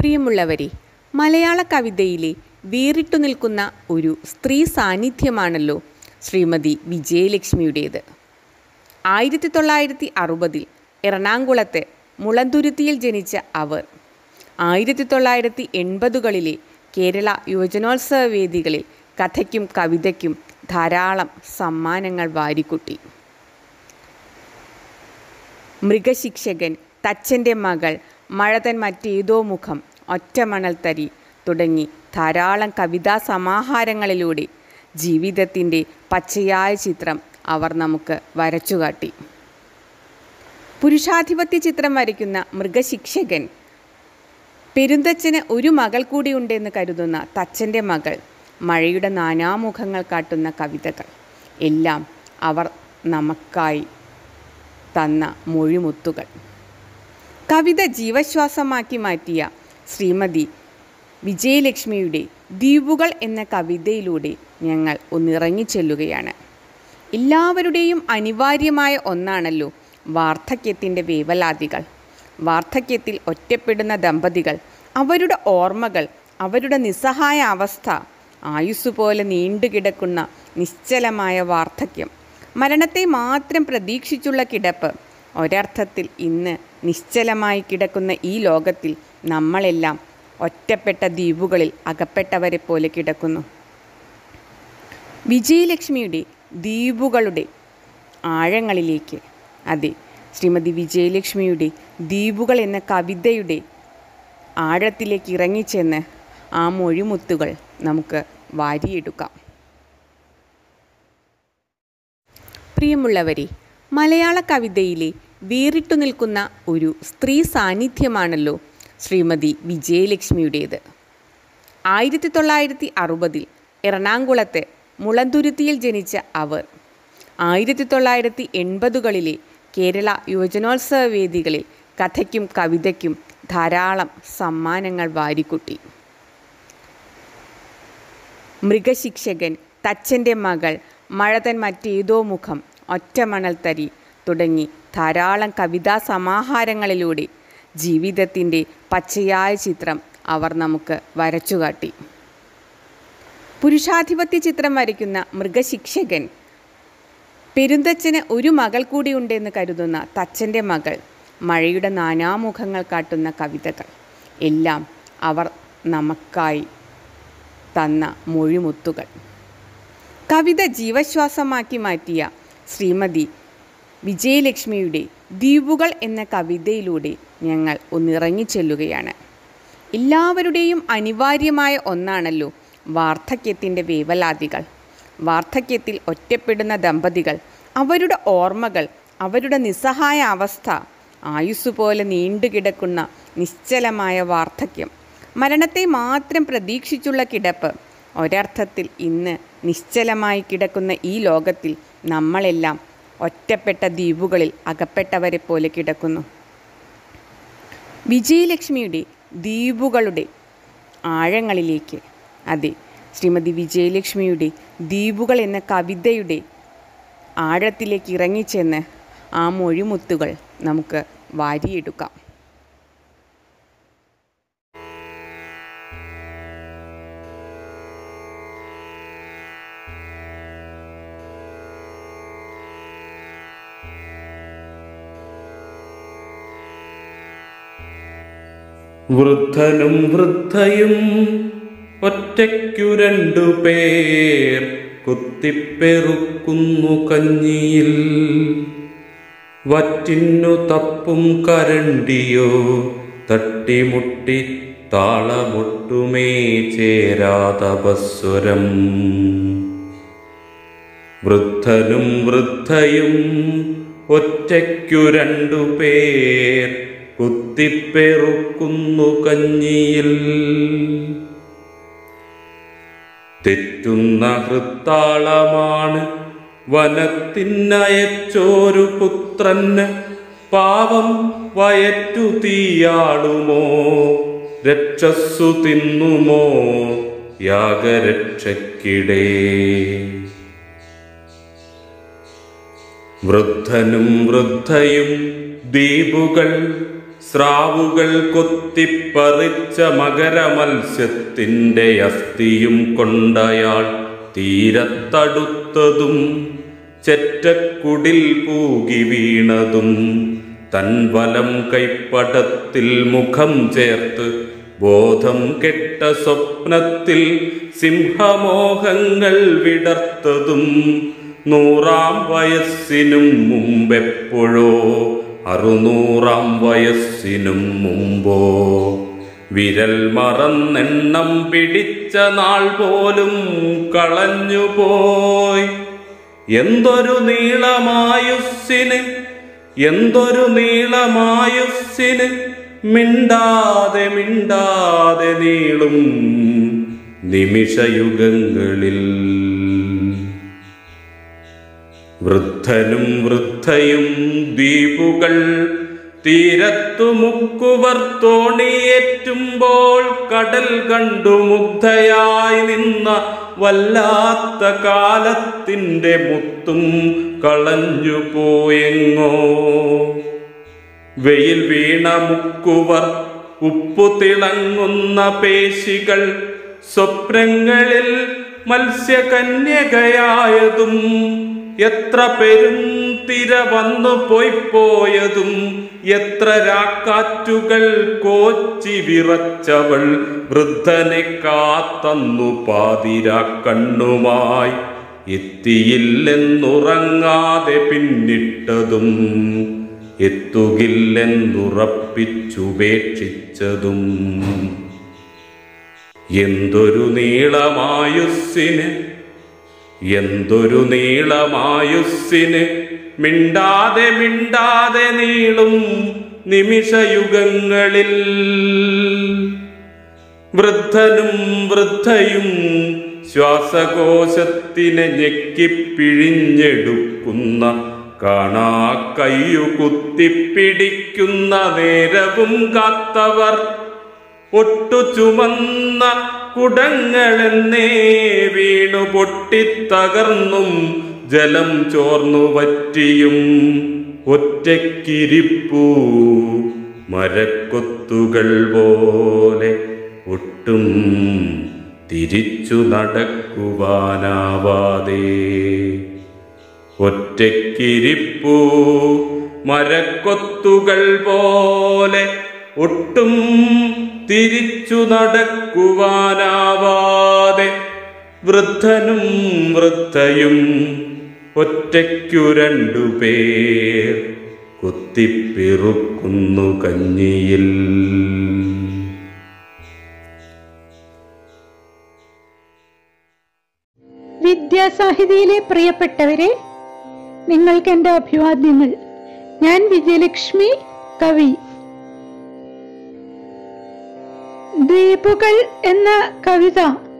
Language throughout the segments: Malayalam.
പ്രിയമുള്ളവരെ മലയാള കവിതയിലെ വേറിട്ടു നിൽക്കുന്ന ഒരു സ്ത്രീ സാന്നിധ്യമാണല്ലോ ശ്രീമതി വിജയലക്ഷ്മിയുടേത് ആയിരത്തി തൊള്ളായിരത്തി അറുപതിൽ എറണാകുളത്തെ മുളന്തുരുത്തിയിൽ ജനിച്ച അവർ ആയിരത്തി തൊള്ളായിരത്തി എൺപതുകളിലെ കേരള യുവജനോത്സവ വേദികളിൽ കഥയ്ക്കും കവിതയ്ക്കും ധാരാളം സമ്മാനങ്ങൾ വാരിക്കുട്ടി മൃഗശിക്ഷകൻ തച്ചൻ്റെ മകൾ മഴതൻ മറ്റേതോ മുഖം ഒറ്റമണൽത്തരി തുടങ്ങി ധാരാളം കവിതാ സമാഹാരങ്ങളിലൂടെ ജീവിതത്തിൻ്റെ പച്ചയായ ചിത്രം അവർ നമുക്ക് വരച്ചുകാട്ടി പുരുഷാധിപത്യ ചിത്രം വരയ്ക്കുന്ന മൃഗശിക്ഷകൻ പെരുന്തച്ഛന് ഒരു മകൾ കൂടി ഉണ്ടെന്ന് കരുതുന്ന തച്ചൻ്റെ മകൾ മഴയുടെ നാനാമുഖങ്ങൾ കാട്ടുന്ന കവിതകൾ എല്ലാം അവർ നമുക്കായി തന്ന മൊഴിമുത്തുകൾ കവിത ജീവശ്വാസമാക്കി മാറ്റിയ ശ്രീമതി വിജയലക്ഷ്മിയുടെ ദ്വീപുകൾ എന്ന കവിതയിലൂടെ ഞങ്ങൾ ഒന്നിറങ്ങി ചെല്ലുകയാണ് എല്ലാവരുടെയും അനിവാര്യമായ ഒന്നാണല്ലോ വാർദ്ധക്യത്തിൻ്റെ വേവലാതികൾ വാർദ്ധക്യത്തിൽ ഒറ്റപ്പെടുന്ന ദമ്പതികൾ അവരുടെ ഓർമ്മകൾ അവരുടെ നിസ്സഹായ അവസ്ഥ ആയുസ് പോലെ നീണ്ടുകിടക്കുന്ന നിശ്ചലമായ വാർദ്ധക്യം മരണത്തെ മാത്രം പ്രതീക്ഷിച്ചുള്ള കിടപ്പ് ഒരർത്ഥത്തിൽ ഇന്ന് നിശ്ചലമായി കിടക്കുന്ന ഈ ലോകത്തിൽ നമ്മളെല്ലാം ഒറ്റപ്പെട്ട ദ്വീപുകളിൽ അകപ്പെട്ടവരെ പോലെ കിടക്കുന്നു വിജയലക്ഷ്മിയുടെ ദ്വീപുകളുടെ ആഴങ്ങളിലേക്ക് അതെ ശ്രീമതി വിജയലക്ഷ്മിയുടെ ദ്വീപുകൾ എന്ന കവിതയുടെ ആഴത്തിലേക്ക് ഇറങ്ങിച്ചെന്ന് ആ മൊഴിമുത്തുകൾ നമുക്ക് വാരിയെടുക്കാം പ്രിയമുള്ളവരെ മലയാള കവിതയിലെ വേറിട്ടു നിൽക്കുന്ന ഒരു സ്ത്രീ സാന്നിധ്യമാണല്ലോ ശ്രീമതി വിജയലക്ഷ്മിയുടേത് ആയിരത്തി തൊള്ളായിരത്തി അറുപതിൽ എറണാകുളത്തെ മുളന്തുരുത്തിയിൽ ജനിച്ച അവർ ആയിരത്തി തൊള്ളായിരത്തി എൺപതുകളിലെ കേരള യുവജനോത്സവ വേദികളിൽ കഥയ്ക്കും കവിതയ്ക്കും ധാരാളം സമ്മാനങ്ങൾ വാരിക്കുട്ടി മൃഗശിക്ഷകൻ തച്ചൻ്റെ മകൾ മഴതൻ മറ്റേതോ മുഖം ഒറ്റമണൽത്തരി തുടങ്ങി ധാരാളം കവിതാ സമാഹാരങ്ങളിലൂടെ ജീവിതത്തിൻ്റെ പച്ചയായ ചിത്രം അവർ നമുക്ക് വരച്ചുകാട്ടി പുരുഷാധിപത്യ ചിത്രം വരയ്ക്കുന്ന മൃഗശിക്ഷകൻ പെരുന്തച്ഛന് ഒരു മകൾ കൂടി ഉണ്ടെന്ന് കരുതുന്ന തച്ചൻ്റെ മകൾ മഴയുടെ നാനാമുഖങ്ങൾ കാട്ടുന്ന കവിതകൾ എല്ലാം അവർ നമുക്കായി തന്ന മൊഴിമുത്തുകൾ കവിത ജീവശ്വാസമാക്കി മാറ്റിയ ശ്രീമതി വിജയലക്ഷ്മിയുടെ ദ്വീപുകൾ എന്ന കവിതയിലൂടെ ഞങ്ങൾ ഒന്നിറങ്ങി ചെല്ലുകയാണ് എല്ലാവരുടെയും അനിവാര്യമായ ഒന്നാണല്ലോ വാർദ്ധക്യത്തിൻ്റെ വേവലാതികൾ വാർദ്ധക്യത്തിൽ ഒറ്റപ്പെടുന്ന ദമ്പതികൾ അവരുടെ ഓർമ്മകൾ അവരുടെ നിസ്സഹായ അവസ്ഥ ആയുസ് പോലെ നീണ്ടുകിടക്കുന്ന നിശ്ചലമായ വാർദ്ധക്യം മരണത്തെ മാത്രം പ്രതീക്ഷിച്ചുള്ള കിടപ്പ് ഒരർത്ഥത്തിൽ ഇന്ന് നിശ്ചലമായി കിടക്കുന്ന ഈ ലോകത്തിൽ നമ്മളെല്ലാം ഒറ്റപ്പെട്ട ദ്വീപുകളിൽ അകപ്പെട്ടവരെ പോലെ കിടക്കുന്നു വിജയലക്ഷ്മിയുടെ ദ്വീപുകളുടെ ആഴങ്ങളിലേക്ക് അതെ ശ്രീമതി വിജയലക്ഷ്മിയുടെ ദ്വീപുകൾ എന്ന കവിതയുടെ ആഴത്തിലേക്ക് ഇറങ്ങിച്ചെന്ന് ആ മൊഴിമുത്തുകൾ നമുക്ക് വാരിയെടുക്കാം വൃദ്ധനും വൃദ്ധയും ഒറ്റയ്ക്കു രണ്ടു പേർ കുത്തിപ്പെറുക്കുന്നു കഞ്ഞിയിൽ വറ്റിന്നു തപ്പും കരണ്ടിയോ തട്ടിമുട്ടി താളമൊട്ടുമേ ചേരാത ബസ്വരം വൃദ്ധനും വൃദ്ധയും ഒറ്റയ്ക്കു രണ്ടു പേർ കുത്തിപ്പെറുക്കുന്നു കഞ്ഞിയിൽ തെറ്റുന്ന ഹൃത്താളമാണ് വനത്തിനയച്ചോരു പുത്രന് പാവം വയറ്റു തീയാളുമോ രക്ഷസ്സു തിന്നുമോ യാഗരക്ഷക്കിടേ വൃദ്ധനും വൃദ്ധയും ദ്വീപുകൾ സ്രാവുകൾ കൊത്തിപ്പറിച്ച മകരമത്സ്യത്തിൻ്റെ അസ്ഥിയും കൊണ്ടയാൾ തീരത്തടുത്തതും ചെറ്റക്കുടിൽ പൂകി വീണതും തൻ വലം കൈപ്പടത്തിൽ മുഖം ചേർത്ത് ബോധം കെട്ട സ്വപ്നത്തിൽ സിംഹമോഹങ്ങൾ വിടർത്തതും നൂറാം വയസ്സിനും മുമ്പെപ്പോഴോ അറുനൂറാം വയസ്സിനും മുമ്പോ വിരൽ മറന്നെണ്ണം പിടിച്ച നാൾ പോലും കളഞ്ഞുപോയി എന്തൊരു നീളമായുസ്സിന് എന്തൊരു നീളമായുസ്സിന് മിണ്ടാതെ മിണ്ടാതെ നീളും നിമിഷയുഗങ്ങളിൽ വൃദ്ധനും വൃദ്ധയും ദ്വീപുകൾ തീരത്തു മുക്കുവർ തോണിയേറ്റുമ്പോൾ കടൽ കണ്ടു മുഗ്ധയായി നിന്ന വല്ലാത്ത കാലത്തിൻ്റെ മുത്തും കളഞ്ഞു പോയെങ്ങോ വെയിൽ വീണ മുക്കുവർ ഉപ്പു തിളങ്ങുന്ന പേശികൾ സ്വപ്നങ്ങളിൽ മത്സ്യകന്യകയായതും എത്ര പെരും തിര വന്നു പോയി പോയതും എത്ര രാക്കാറ്റുകൾ കോച്ചി വിറച്ചവൾ വൃദ്ധനെ കാത്തന്നു പാതിരാ കണ്ണുമായി എത്തിയില്ലെന്നുറങ്ങാതെ പിന്നിട്ടതും എത്തുകില്ലെന്നുറപ്പിച്ചുപേക്ഷിച്ചതും എന്തൊരു നീളമായുസ്സിന് എന്തൊരു നീളമായുസ്സിന് മിണ്ടാതെ മിണ്ടാതെ നീളും നിമിഷയുഗങ്ങളിൽ വൃദ്ധനും വൃദ്ധയും ശ്വാസകോശത്തിനെ ഞെക്കിപ്പിഴിഞ്ഞെടുക്കുന്ന കാണാ കയ്യു കുത്തിപ്പിടിക്കുന്ന നേരവും കാത്തവർ ഒട്ടു ചുമന്ന കുടങ്ങളെന്നേ വീണു പൊട്ടിത്തകർന്നും ജലം ചോർന്നു വറ്റിയും ഒറ്റക്കിരിപ്പൂ മരക്കൊത്തുകൾ പോലെ ഒട്ടും തിരിച്ചു നടക്കുവാനാവാതെ ഒറ്റക്കിരിപ്പൂ മരക്കൊത്തുകൾ പോലെ ഒട്ടും തിരിച്ചു നടക്കുവാനാവാതെ വൃദ്ധനും വൃദ്ധയും ഒറ്റയ്ക്കു രണ്ടുപേർ കുത്തിപ്പിറുക്കുന്നു കഞ്ഞിയിൽ വിദ്യാസാഹിതിയിലെ പ്രിയപ്പെട്ടവരെ നിങ്ങൾക്ക് എൻ്റെ അഭിവാദ്യങ്ങൾ ഞാൻ വിജയലക്ഷ്മി കവി ദ്വീപുകൾ എന്ന കവിത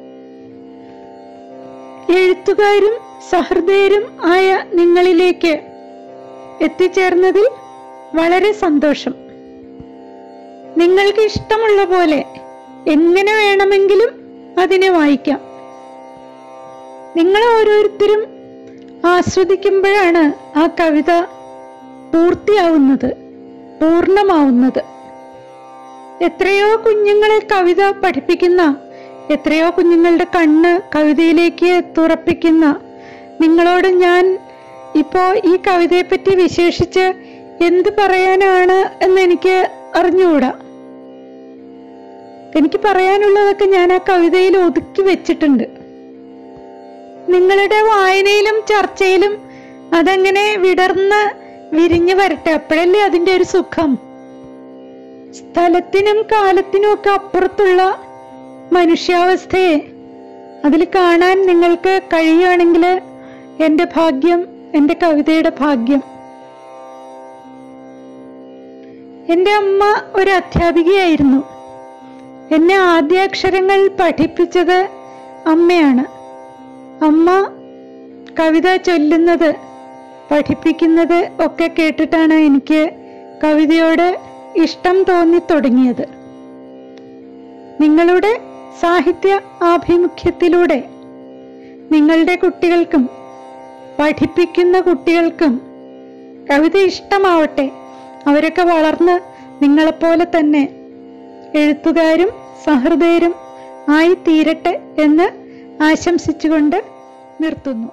എഴുത്തുകാരും സഹൃദയരും ആയ നിങ്ങളിലേക്ക് എത്തിച്ചേർന്നതിൽ വളരെ സന്തോഷം നിങ്ങൾക്ക് ഇഷ്ടമുള്ള പോലെ എങ്ങനെ വേണമെങ്കിലും അതിനെ വായിക്കാം നിങ്ങൾ ഓരോരുത്തരും ആസ്വദിക്കുമ്പോഴാണ് ആ കവിത പൂർത്തിയാവുന്നത് പൂർണ്ണമാവുന്നത് എത്രയോ കുഞ്ഞുങ്ങളെ കവിത പഠിപ്പിക്കുന്ന എത്രയോ കുഞ്ഞുങ്ങളുടെ കണ്ണ് കവിതയിലേക്ക് തുറപ്പിക്കുന്ന നിങ്ങളോട് ഞാൻ ഇപ്പോ ഈ കവിതയെപ്പറ്റി വിശേഷിച്ച് എന്ത് പറയാനാണ് എന്ന് എനിക്ക് അറിഞ്ഞുകൂടാ എനിക്ക് പറയാനുള്ളതൊക്കെ ഞാൻ ആ കവിതയിൽ ഒതുക്കി വെച്ചിട്ടുണ്ട് നിങ്ങളുടെ വായനയിലും ചർച്ചയിലും അതങ്ങനെ വിടർന്ന് വിരിഞ്ഞു വരട്ടെ അപ്പോഴല്ലേ അതിൻ്റെ ഒരു സുഖം സ്ഥലത്തിനും കാലത്തിനും ഒക്കെ അപ്പുറത്തുള്ള മനുഷ്യാവസ്ഥയെ അതിൽ കാണാൻ നിങ്ങൾക്ക് കഴിയുകയാണെങ്കിൽ എൻ്റെ ഭാഗ്യം എൻ്റെ കവിതയുടെ ഭാഗ്യം എൻ്റെ അമ്മ ഒരു അധ്യാപികയായിരുന്നു എന്നെ ആദ്യാക്ഷരങ്ങൾ പഠിപ്പിച്ചത് അമ്മയാണ് അമ്മ കവിത ചൊല്ലുന്നത് പഠിപ്പിക്കുന്നത് ഒക്കെ കേട്ടിട്ടാണ് എനിക്ക് കവിതയോട് ഇഷ്ടം തോന്നി തുടങ്ങിയത് നിങ്ങളുടെ സാഹിത്യ ആഭിമുഖ്യത്തിലൂടെ നിങ്ങളുടെ കുട്ടികൾക്കും പഠിപ്പിക്കുന്ന കുട്ടികൾക്കും കവിത ഇഷ്ടമാവട്ടെ അവരൊക്കെ വളർന്ന് നിങ്ങളെപ്പോലെ തന്നെ എഴുത്തുകാരും സഹൃദയരും ആയി തീരട്ടെ എന്ന് ആശംസിച്ചുകൊണ്ട് നിർത്തുന്നു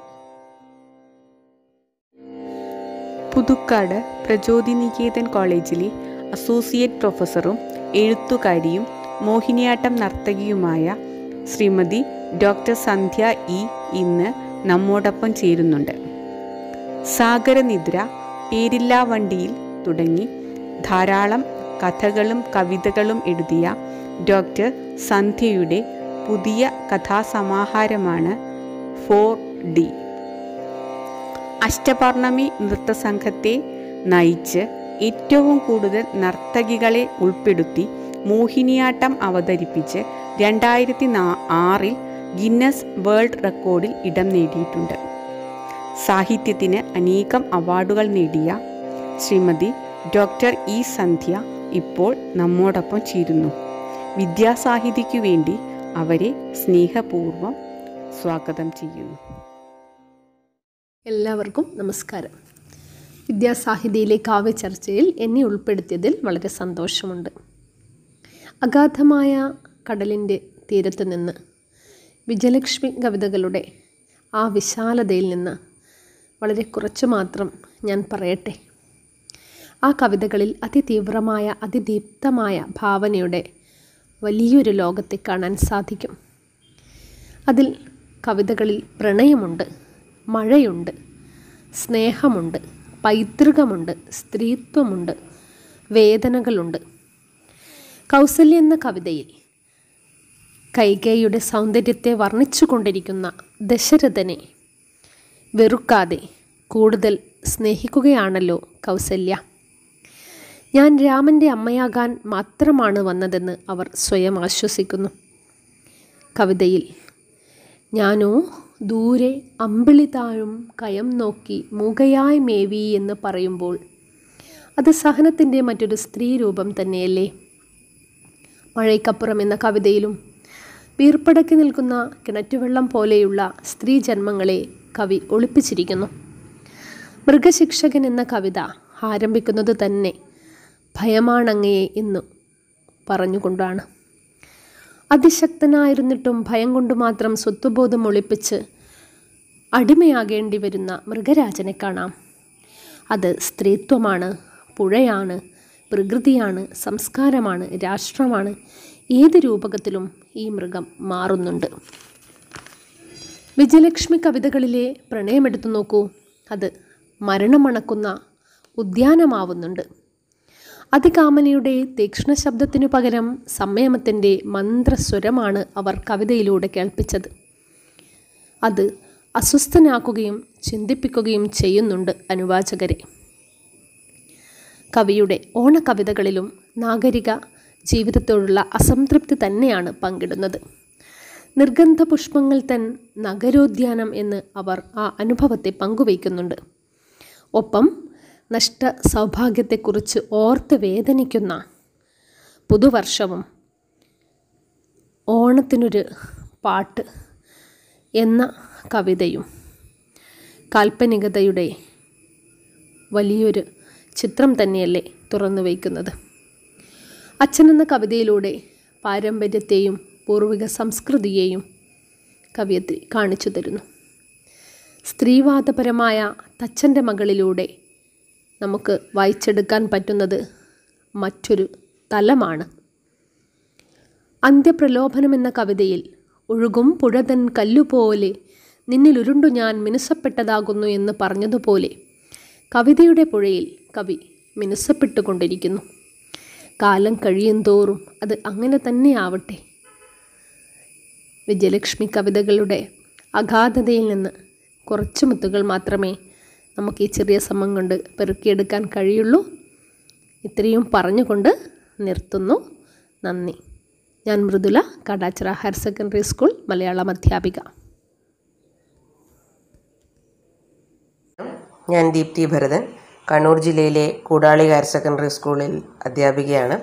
പുതുക്കാട് പ്രചോദിനികേതൻ കോളേജിലെ അസോസിയേറ്റ് പ്രൊഫസറും എഴുത്തുകാരിയും മോഹിനിയാട്ടം നർത്തകിയുമായ ശ്രീമതി ഡോക്ടർ സന്ധ്യ ഇ ഇന്ന് നമ്മോടൊപ്പം ചേരുന്നുണ്ട് സാഗരനിദ്ര പേരില്ലാ വണ്ടിയിൽ തുടങ്ങി ധാരാളം കഥകളും കവിതകളും എഴുതിയ ഡോക്ടർ സന്ധ്യയുടെ പുതിയ കഥാസമാഹാരമാണ് ഫോർ ഡി അഷ്ടപൗർണമി നൃത്തസംഘത്തെ നയിച്ച് ഏറ്റവും കൂടുതൽ നർത്തകികളെ ഉൾപ്പെടുത്തി മോഹിനിയാട്ടം അവതരിപ്പിച്ച് രണ്ടായിരത്തി നാ ആറിൽ ഗിന്നസ് വേൾഡ് റെക്കോർഡിൽ ഇടം നേടിയിട്ടുണ്ട് സാഹിത്യത്തിന് അനേകം അവാർഡുകൾ നേടിയ ശ്രീമതി ഡോക്ടർ ഇ സന്ധ്യ ഇപ്പോൾ നമ്മോടൊപ്പം ചേരുന്നു വിദ്യാസാഹിതിക്കു വേണ്ടി അവരെ സ്നേഹപൂർവ്വം സ്വാഗതം ചെയ്യുന്നു എല്ലാവർക്കും നമസ്കാരം വിദ്യാസാഹിതിയിലെ കാവ്യചർച്ചയിൽ എന്നെ ഉൾപ്പെടുത്തിയതിൽ വളരെ സന്തോഷമുണ്ട് അഗാധമായ കടലിൻ്റെ തീരത്ത് നിന്ന് വിജയലക്ഷ്മി കവിതകളുടെ ആ വിശാലതയിൽ നിന്ന് വളരെ കുറച്ച് മാത്രം ഞാൻ പറയട്ടെ ആ കവിതകളിൽ അതിതീവ്രമായ അതിദീപ്തമായ ഭാവനയുടെ വലിയൊരു ലോകത്തെ കാണാൻ സാധിക്കും അതിൽ കവിതകളിൽ പ്രണയമുണ്ട് മഴയുണ്ട് സ്നേഹമുണ്ട് പൈതൃകമുണ്ട് സ്ത്രീത്വമുണ്ട് വേദനകളുണ്ട് കൗസല്യ എന്ന കവിതയിൽ കൈകേയുടെ സൗന്ദര്യത്തെ വർണ്ണിച്ചുകൊണ്ടിരിക്കുന്ന ദശരഥനെ വെറുക്കാതെ കൂടുതൽ സ്നേഹിക്കുകയാണല്ലോ കൗസല്യ ഞാൻ രാമൻ്റെ അമ്മയാകാൻ മാത്രമാണ് വന്നതെന്ന് അവർ സ്വയം ആശ്വസിക്കുന്നു കവിതയിൽ ഞാനോ ദൂരെ അമ്പിളി താഴും കയം നോക്കി മൂകയായി മേവി എന്ന് പറയുമ്പോൾ അത് സഹനത്തിൻ്റെ മറ്റൊരു സ്ത്രീ രൂപം തന്നെയല്ലേ മഴയ്ക്കപ്പുറം എന്ന കവിതയിലും വീർപ്പടക്കി നിൽക്കുന്ന കിണറ്റുവെള്ളം പോലെയുള്ള സ്ത്രീ ജന്മങ്ങളെ കവി ഒളിപ്പിച്ചിരിക്കുന്നു മൃഗശിക്ഷകൻ എന്ന കവിത ആരംഭിക്കുന്നത് തന്നെ ഭയമാണങ്ങയെ എന്ന് പറഞ്ഞുകൊണ്ടാണ് അതിശക്തനായിരുന്നിട്ടും ഭയം കൊണ്ട് മാത്രം സ്വത്വബോധം ഒളിപ്പിച്ച് അടിമയാകേണ്ടി വരുന്ന മൃഗരാജനെ കാണാം അത് സ്ത്രീത്വമാണ് പുഴയാണ് പ്രകൃതിയാണ് സംസ്കാരമാണ് രാഷ്ട്രമാണ് ഏത് രൂപകത്തിലും ഈ മൃഗം മാറുന്നുണ്ട് വിജയലക്ഷ്മി കവിതകളിലെ പ്രണയമെടുത്തു നോക്കൂ അത് മരണമണക്കുന്ന ഉദ്യാനമാവുന്നുണ്ട് അതികാമനയുടെ തീക്ഷ്ണ ശബ്ദത്തിനു പകരം സംയമത്തിൻ്റെ മന്ത്രസ്വരമാണ് അവർ കവിതയിലൂടെ കേൾപ്പിച്ചത് അത് അസ്വസ്ഥനാക്കുകയും ചിന്തിപ്പിക്കുകയും ചെയ്യുന്നുണ്ട് അനുവാചകരെ കവിയുടെ ഓണക്കവിതകളിലും നാഗരിക ജീവിതത്തോടുള്ള അസംതൃപ്തി തന്നെയാണ് പങ്കിടുന്നത് നിർഗന്ധ പുഷ്പങ്ങൾ തൻ നഗരോദ്യാനം എന്ന് അവർ ആ അനുഭവത്തെ പങ്കുവയ്ക്കുന്നുണ്ട് ഒപ്പം നഷ്ട സൗഭാഗ്യത്തെക്കുറിച്ച് ഓർത്ത് വേദനിക്കുന്ന പുതുവർഷവും ഓണത്തിനൊരു പാട്ട് എന്ന കവിതയും കാൽപ്പനികതയുടെ വലിയൊരു ചിത്രം തന്നെയല്ലേ തുറന്നു വയ്ക്കുന്നത് അച്ഛൻ എന്ന കവിതയിലൂടെ പാരമ്പര്യത്തെയും പൂർവിക സംസ്കൃതിയെയും കവിയത്രി കാണിച്ചു തരുന്നു സ്ത്രീവാദപരമായ തച്ചൻ്റെ മകളിലൂടെ നമുക്ക് വായിച്ചെടുക്കാൻ പറ്റുന്നത് മറ്റൊരു തലമാണ് അന്ത്യപ്രലോഭനം എന്ന കവിതയിൽ ഒഴുകും പുഴതൻ കല്ലുപോലെ നിന്നിലുരുണ്ടു ഞാൻ മിനുസപ്പെട്ടതാകുന്നു എന്ന് പറഞ്ഞതുപോലെ കവിതയുടെ പുഴയിൽ കവി മിനുസപ്പെട്ടുകൊണ്ടിരിക്കുന്നു കാലം കഴിയും തോറും അത് അങ്ങനെ തന്നെ ആവട്ടെ വിജയലക്ഷ്മി കവിതകളുടെ അഗാധതയിൽ നിന്ന് കുറച്ച് മുത്തുകൾ മാത്രമേ നമുക്ക് ഈ ചെറിയ സമയം കൊണ്ട് പെറുക്കിയെടുക്കാൻ കഴിയുള്ളൂ ഇത്രയും പറഞ്ഞുകൊണ്ട് നിർത്തുന്നു നന്ദി ഞാൻ Mridula Kadachira higher secondary school Malayalam അധ്യാപിക ഞാൻ ദീപ്തി ഭരതൻ കണ്ണൂർ ജില്ലയിലെ കൂടാളി ഹയർ സെക്കൻഡറി സ്കൂളിൽ അധ്യാപികയാണ്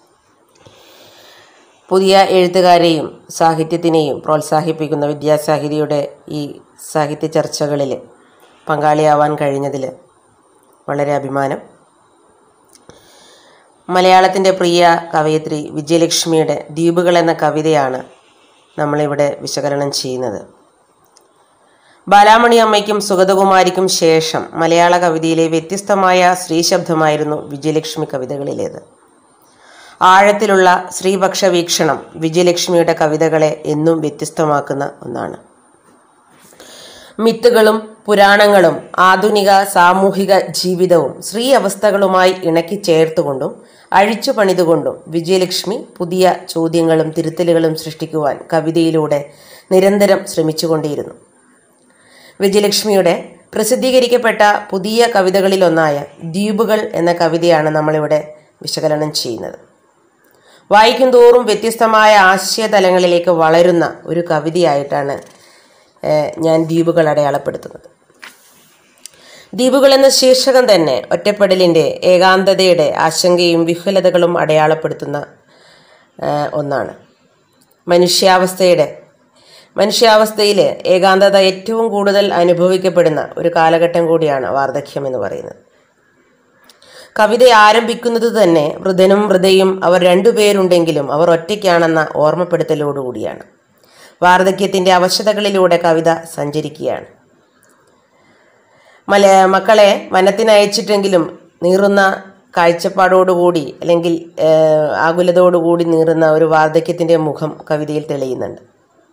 പുതിയ എഴുത്തുകാരെയും സാഹിത്യത്തിനെയും പ്രോത്സാഹിപ്പിക്കുന്ന വിദ്യാസാഹിതിയുടെ ഈ സാഹിത്യ ചർച്ചകളിൽ പങ്കാളിയാവാൻ കഴിഞ്ഞതിൽ വളരെ അഭിമാനം മലയാളത്തിൻ്റെ പ്രിയ കവയിത്രി വിജയലക്ഷ്മിയുടെ ദ്വീപുകൾ എന്ന കവിതയാണ് നമ്മളിവിടെ വിശകലനം ചെയ്യുന്നത് ബാലാമണി അമ്മയ്ക്കും സുഗതകുമാരിക്കും ശേഷം മലയാള കവിതയിലെ വ്യത്യസ്തമായ സ്ത്രീശബ്ദമായിരുന്നു വിജയലക്ഷ്മി കവിതകളിലേത് ആഴത്തിലുള്ള സ്ത്രീപക്ഷ വീക്ഷണം വിജയലക്ഷ്മിയുടെ കവിതകളെ എന്നും വ്യത്യസ്തമാക്കുന്ന ഒന്നാണ് മിത്തുകളും പുരാണങ്ങളും ആധുനിക സാമൂഹിക ജീവിതവും സ്ത്രീ അവസ്ഥകളുമായി ഇണക്കി ചേർത്തുകൊണ്ടും അഴിച്ചു പണിതുകൊണ്ടും വിജയലക്ഷ്മി പുതിയ ചോദ്യങ്ങളും തിരുത്തലുകളും സൃഷ്ടിക്കുവാൻ കവിതയിലൂടെ നിരന്തരം ശ്രമിച്ചുകൊണ്ടേയിരുന്നു വിജയലക്ഷ്മിയുടെ പ്രസിദ്ധീകരിക്കപ്പെട്ട പുതിയ കവിതകളിലൊന്നായ ദ്വീപുകൾ എന്ന കവിതയാണ് നമ്മളിവിടെ വിശകലനം ചെയ്യുന്നത് വായിക്കും തോറും വ്യത്യസ്തമായ ആശയതലങ്ങളിലേക്ക് വളരുന്ന ഒരു കവിതയായിട്ടാണ് ഏഹ്, ഞാൻ ദ്വീപുകൾ അടയാളപ്പെടുത്തുന്നത് ദ്വീപുകൾ എന്ന ശീർഷകം തന്നെ ഒറ്റപ്പെടലിൻ്റെ ഏകാന്തതയുടെ ആശങ്കയും വിഹുലതകളും അടയാളപ്പെടുത്തുന്ന ഏഹ്, ഒന്നാണ് മനുഷ്യാവസ്ഥയുടെ മനുഷ്യാവസ്ഥയിൽ ഏകാന്തത ഏറ്റവും കൂടുതൽ അനുഭവിക്കപ്പെടുന്ന ഒരു കാലഘട്ടം കൂടിയാണ് വാർദ്ധക്യം എന്ന് പറയുന്നത് കവിത ആരംഭിക്കുന്നത് തന്നെ വൃതനും വൃതയും അവർ രണ്ടുപേരുണ്ടെങ്കിലും അവർ ഒറ്റയ്ക്കാണെന്ന ഓർമ്മപ്പെടുത്തലോടുകൂടിയാണ് വാർദ്ധക്യത്തിൻ്റെ അവശതകളിലൂടെ കവിത സഞ്ചരിക്കുകയാണ് മല മക്കളെ വനത്തിനയച്ചിട്ടെങ്കിലും നീറുന്ന കാഴ്ചപ്പാടോടുകൂടി അല്ലെങ്കിൽ ഏഹ്, ആകുലതയോടുകൂടി നീറുന്ന ഒരു വാർദ്ധക്യത്തിൻ്റെ മുഖം കവിതയിൽ തെളിയുന്നുണ്ട്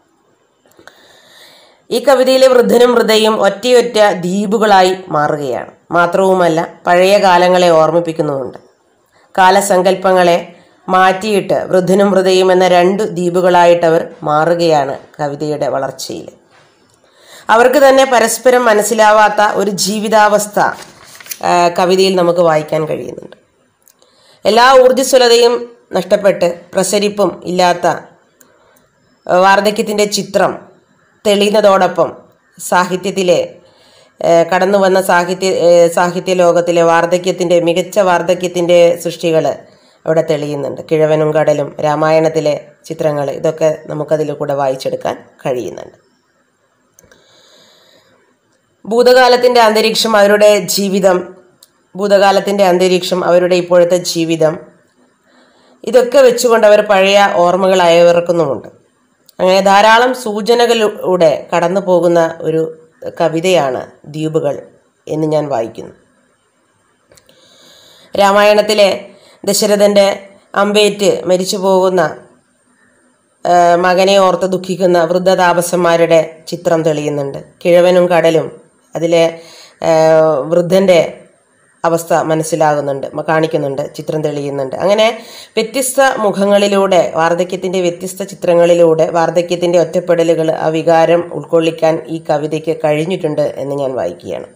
ഈ കവിതയിലെ വൃദ്ധനും വൃതയും ഒറ്റയൊറ്റ ദ്വീപുകളായി മാറുകയാണ് മാത്രവുമല്ല പഴയ കാലങ്ങളെ ഓർമ്മിപ്പിക്കുന്നുമുണ്ട് കാലസങ്കല്പങ്ങളെ മാറ്റിയിട്ട് വൃദ്ധനും വൃതയും എന്ന രണ്ട് ദ്വീപുകളായിട്ടവർ മാറുകയാണ് കവിതയുടെ വളർച്ചയിൽ അവർക്ക് തന്നെ പരസ്പരം മനസ്സിലാവാത്ത ഒരു ജീവിതാവസ്ഥ ആ, കവിതയിൽ നമുക്ക് വായിക്കാൻ കഴിയുന്നുണ്ട് എല്ലാ ഊർജ്ജസ്വലതയും നഷ്ടപ്പെട്ട് പ്രസരിപ്പും ഇല്ലാത്ത വാർദ്ധക്യത്തിൻ്റെ ചിത്രം തെളിയുന്നതോടൊപ്പം സാഹിത്യത്തിലെ ഏഹ്, കടന്നു വന്ന സാഹിത്യ ഏഹ്, സാഹിത്യ ലോകത്തിലെ വാർദ്ധക്യത്തിൻ്റെ മികച്ച വാർദ്ധക്യത്തിൻ്റെ സൃഷ്ടികൾ അവിടെ തെളിയുന്നുണ്ട് കിഴവനും കടലും രാമായണത്തിലെ ചിത്രങ്ങൾ ഇതൊക്കെ നമുക്കതിൽ കൂടെ വായിച്ചെടുക്കാൻ കഴിയുന്നുണ്ട് ഭൂതകാലത്തിൻ്റെ അന്തരീക്ഷം അവരുടെ ജീവിതം ഭൂതകാലത്തിൻ്റെ അന്തരീക്ഷം അവരുടെ ഇപ്പോഴത്തെ ജീവിതം ഇതൊക്കെ വെച്ചുകൊണ്ട് അവർ പഴയ ഓർമ്മകൾ അയവിറക്കുന്നുമുണ്ട് അങ്ങനെ ധാരാളം സൂചനകളിലൂടെ കടന്നു പോകുന്ന ഒരു കവിതയാണ് ദ്വീപുകൾ എന്ന് ഞാൻ വായിക്കുന്നു രാമായണത്തിലെ ദശരഥൻ്റെ അമ്പേറ്റ് മരിച്ചു പോകുന്ന ആ, മകനെ ഓർത്ത് ദുഃഖിക്കുന്ന വൃദ്ധതാപസന്മാരുടെ ചിത്രം തെളിയുന്നുണ്ട് കിഴവനും കടലും അതിലെ ആ, വൃദ്ധൻ്റെ അവസ്ഥ മനസ്സിലാകുന്നുണ്ട് മ- കാണിക്കുന്നുണ്ട് ചിത്രം തെളിയുന്നുണ്ട് അങ്ങനെ വ്യത്യസ്ത മുഖങ്ങളിലൂടെ വാർദ്ധക്യത്തിൻ്റെ വ്യത്യസ്ത ചിത്രങ്ങളിലൂടെ വാർദ്ധക്യത്തിൻ്റെ ഒറ്റപ്പെടലുകൾ ആ വികാരം ഉൾക്കൊള്ളിക്കാൻ ഈ കവിതയ്ക്ക് കഴിഞ്ഞിട്ടുണ്ട് എന്ന് ഞാൻ വായിക്കുകയാണ്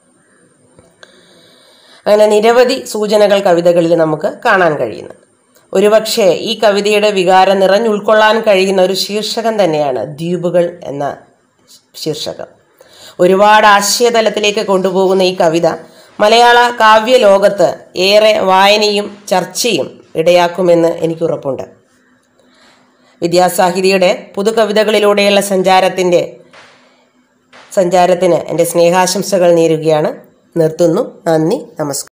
അങ്ങനെ നിരവധി സൂചനകൾ കവിതകളിൽ നമുക്ക് കാണാൻ കഴിയുന്നു ഒരുപക്ഷെ ഈ കവിതയുടെ വികാരം നിറഞ്ഞുൾക്കൊള്ളാൻ കഴിയുന്ന ഒരു ശീർഷകം തന്നെയാണ് ദ്വീപുകൾ എന്ന ശീർഷകം ഒരുപാട് ആശയതലത്തിലേക്ക് കൊണ്ടുപോകുന്ന ഈ കവിത മലയാള കാവ്യ ലോകത്ത് ഏറെ വായനയും ചർച്ചയും ഇടയാക്കുമെന്ന് എനിക്ക് ഉറപ്പുണ്ട് വിദ്യാസാഹിതിയുടെ പുതുകവിതകളിലൂടെയുള്ള സഞ്ചാരത്തിൻ്റെ സഞ്ചാരത്തിന് എൻ്റെ സ്നേഹാശംസകൾ നേരുകയാണ് നിർത്തുന്നു നന്ദി നമസ്കാരം